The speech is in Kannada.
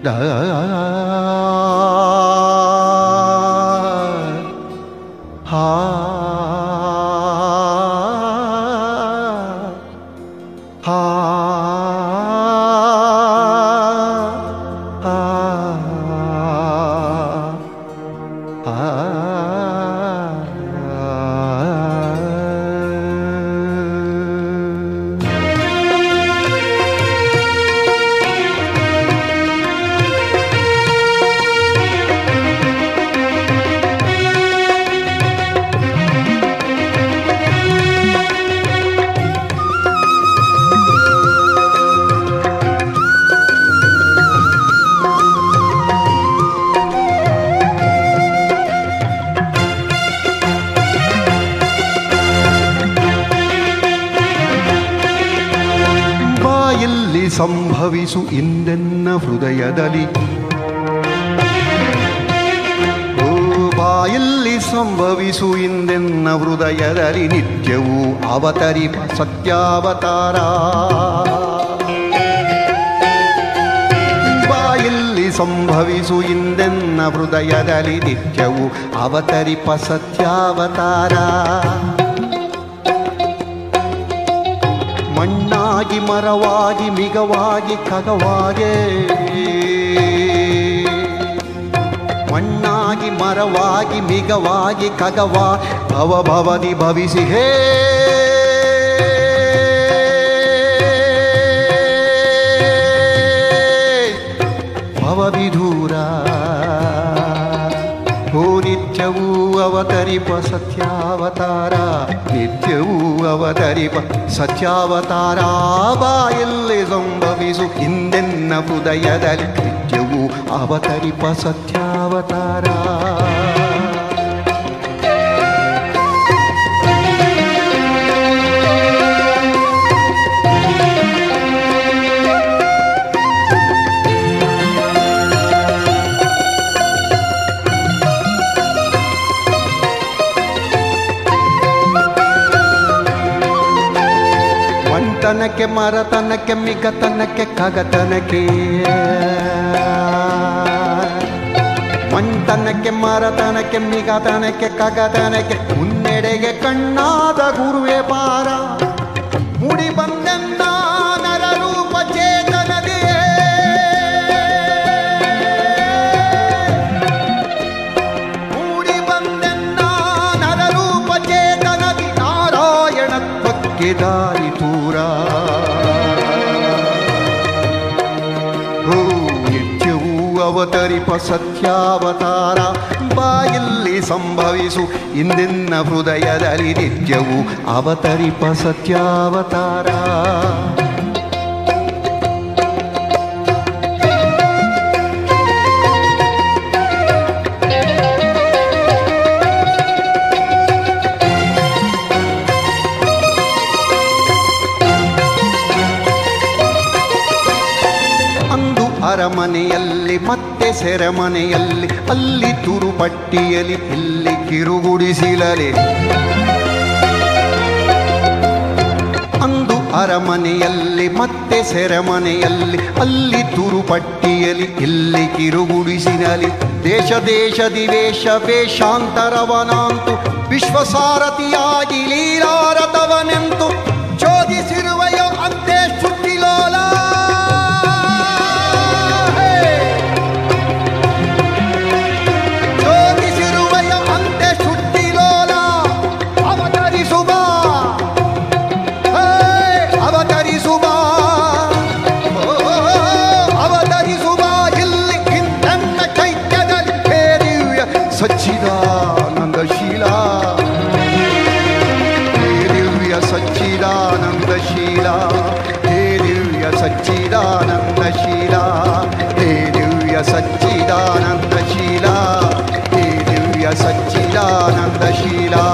ಹಾ ಹಾ ಬಾಯಲ್ಲಿ ಸಂಭವಿಸು ಇಂದೆನ್ನ ಹೃದಯದಲ್ಲಿ ಓ ಬಾಯಲ್ಲಿ ಸಂಭವಿಸು ಇಂದೆನ್ನ ಹೃದಯದಲ್ಲಿ ನಿತ್ಯವೂ ಅವತರಿಪ ಸತ್ಯಾವತಾರ ಬಾಯಲ್ಲಿ ಸಂಭವಿಸು ಇಂದೆನ್ನ ಹೃದಯದಲ್ಲಿ ನಿತ್ಯವೂ ಅವತರಿಪ ಸತ್ಯಾವತಾರ ಮಣ್ಣಾಗಿ ಮರವಾಗಿ ಮಿಗವಾಗಿ ಖಗವಾಗೆ ಮಣ್ಣಾಗಿ ಮರವಾಗಿ ಮಿಗವಾಗಿ ಖಗವಾ ಭವ ಭವದಿ ಭವಿಸಿ ಹೇ ಭವವಿಧೂರ ಓ ನಿತ್ಯವೂ ಅವತರಿಪ ಸತ್ಯಾವತಾರ ನಿತ್ಯವೂ ಅವತರಿಪ ಸತ್ಯಾವತಾರ ಬಾಯಲ್ಲಿ ಸಂಭವಿಸು ಹಿಂದೆನ್ನ ಹೃದಯದಲ್ಲಿ ನಿತ್ಯವೂ ಅವತರಿಪ ಸತ್ಯಾವತಾರ ಮಂಟನಕ್ಕೆ ಮರತನಕ್ಕೆ ಮಿಗತನಕ್ಕೆ ಕಗತನಕ್ಕೆ ಮಂಟನಕ್ಕೆ ಮರತನಕ್ಕೆ ಮಿಗತನಕ್ಕೆ ಕಗತನಕ್ಕೆ ಮುನ್ನೆಡೆಗೆ ಕಣ್ಣಾದ ಗುರುವೆ ಪಾರ ಮುಡಿ ಬಂದೆನ್ನ ನರರೂಪ ಚೇತನದೇ ಮೂಡಿ ಬಂದೆನ್ನ ನರರೂಪ ಚೇತನದಿ ನಾರಾಯಣತ್ವಕ್ಕೆ ದಾರಿ ತೂರ ಓ ನಿತ್ಯವೂ ಅವತರಿಪ ಸತ್ಯಾವತಾರ ಬಾಯಲ್ಲಿ ಸಂಭವಿಸು ಇಂದಿನ ಹೃದಯದಲ್ಲಿ ನಿತ್ಯವೂ ಅವತರಿಪ ಸತ್ಯಾವತಾರ ಅಂದು ಅರಮನೆಯಲ್ಲಿ ಮತ್ತೆ ಸೆರೆಮನೆಯಲ್ಲಿ ಅಲ್ಲಿ ತುರುಪಟ್ಟಿಯಲ್ಲಿ ಇಲ್ಲಿ ಕಿರುಗುಡಿಸಿಲಲೆ ಅಂದು ಅರಮನೆಯಲ್ಲಿ ಮತ್ತೆ ಸೆರೆಮನೆಯಲ್ಲಿ ಅಲ್ಲಿ ತುರುಪಟ್ಟಿಯಲ್ಲಿ ಇಲ್ಲಿ ಕಿರುಗುಡಿಸಿನಲಿ ದೇಶ ದೇಶ ದಿವೇಶ ವೇಷಾಂತರವನಾಂತು ವಿಶ್ವಸಾರಥಿಯಾಗಿ ಲೀಲಾರಥವನೆಂತು ಚೋದಿಸಿರುವೆಯೋ ಅಂತೆ ಸುಟ್ಟಿಲೋಲ ಚೋದಿಸಿರುವೆಯ ಅಂತೆ ಸುಟ್ಟಿಲೋಲ ಅವತರಿಸುವ ಅವತರಿಸುವ ಅವತರಿಸುವ ಇಲ್ಲಿ ಇಂದನ್ನ ಚೈತ್ಯದಲ್ಲಿ ಹೇ ದಿವ್ಯ ಸಚ್ಚಿದಾನಂದ ಶೀಲ ಹೇ ದಿವ್ಯ ಸಚ್ಚಿದಾನಂದ ಶೀಲ ಹೇ ದಿವ್ಯ ಸಚ್ಚಿದಾನಂದ ಶೀಲ ಹೇ ದಿವ್ಯ ಸಚ್ಚಿದಾನಂದ ಶೀಲ ಹೇ ದಿವ್ಯ ಸಚ್ಚಿದಾನಂದ ಶೀಲ